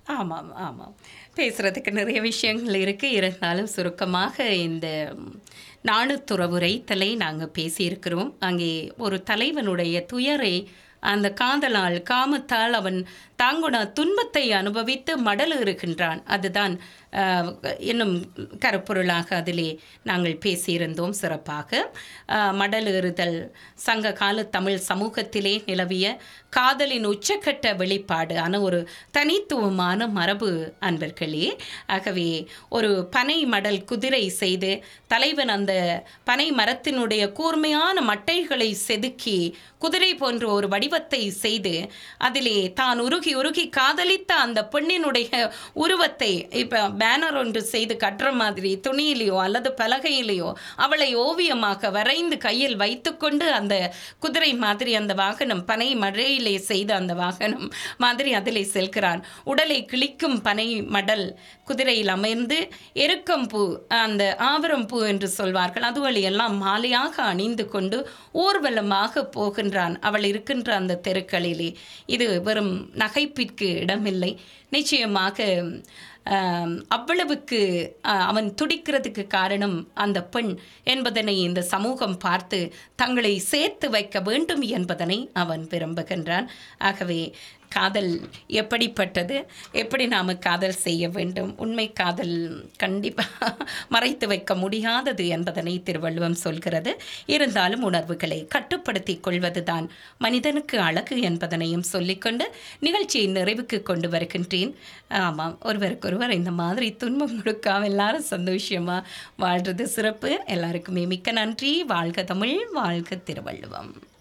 ஆமாம் ஆமாம் பேசுகிறதுக்கு நிறைய விஷயங்கள் இருக்குது இருந்தாலும் சுருக்கமாக இந்த நாணுத்துறவு ரைத்தலை நாங்கள் பேசியிருக்கிறோம் அங்கே ஒரு தலைவனுடைய துயரை அந்த காதலால் காமத்தால் அவன் தாங்குன துன்பத்தை அனுபவித்து மடலுறுகின்றான் அதுதான் ஆஹ், இன்னும் கருப்பொருளாக அதிலே நாங்கள் பேசியிருந்தோம் சிறப்பாக ஆஹ், மடலேறுதல் சங்க கால தமிழ் சமூகத்திலே நிலவிய காதலின் உச்சக்கட்ட வெளிப்பாடு ஆன ஒரு தனித்துவமான மரபு அன்பர்களே ஆகவே ஒரு பனை மடல் குதிரை செய்து தலைவன் அந்த பனை மரத்தினுடைய கூர்மையான மட்டைகளை செதுக்கி குதிரை போன்ற ஒரு வடிவத்தை செய்து அதிலே தான் உருகி உருகி காதலித்த அந்த பெண்ணினுடைய உருவத்தை இப்போ பேனர் ஒன்று செய்து கட்டுற மாதிரி துணியிலையோ அல்லது பலகையிலையோ அவளை ஓவியமாக வரைந்து கையில் வைத்துக்கொண்டு அந்த குதிரை மாதிரி அந்த வாகனம் பனை மழையிலே செய்த அந்த வாகனம் மாதிரி அதிலே செல்கிறான் உடலை கிழிக்கும் பனை மடல் குதிரையில் அமர்ந்து எருக்கம்பூ அந்த ஆவரம் பூ என்று சொல்வார்கள் அதுவழி எல்லாம் மாலையாக அணிந்து கொண்டு ஊர்வலமாக போகின்றான் அவள் இருக்கின்ற அந்த தெருக்களிலே இது வெறும் நகைப்பிற்கு இடமில்லை நிச்சயமாக ஆம், அவ்வளவுக்கு ஆ, அவன் துடிக்கிறதுக்கு காரணம் அந்த பெண் என்பதனை இந்த சமூகம் பார்த்து தங்களை சேர்த்து வைக்க வேண்டும் என்பதனை அவன் விரும்புகின்றான் ஆகவே காதல் எப்படிப்பட்டது எப்படி நாம் காதல் செய்ய வேண்டும் உண்மை காதல் கண்டிப்பாக மறைத்து வைக்க முடியாதது என்பதனை திருவள்ளுவம் சொல்கிறது இருந்தாலும் உணர்வுகளை கட்டுப்படுத்திக் கொள்வதுதான் மனிதனுக்கு அழகு என்பதனையும் சொல்லிக்கொண்டு நிகழ்ச்சியை நிறைவுக்கு கொண்டு வருகின்றேன் ஆமாம் ஒருவருக்கொருவர் இந்த மாதிரி துன்பம் கொடுக்காம எல்லாரும் சந்தோஷமாக வாழ்றது சிறப்பு எல்லாருக்குமே மிக்க நன்றி வாழ்க தமிழ் வாழ்க திருவள்ளுவம்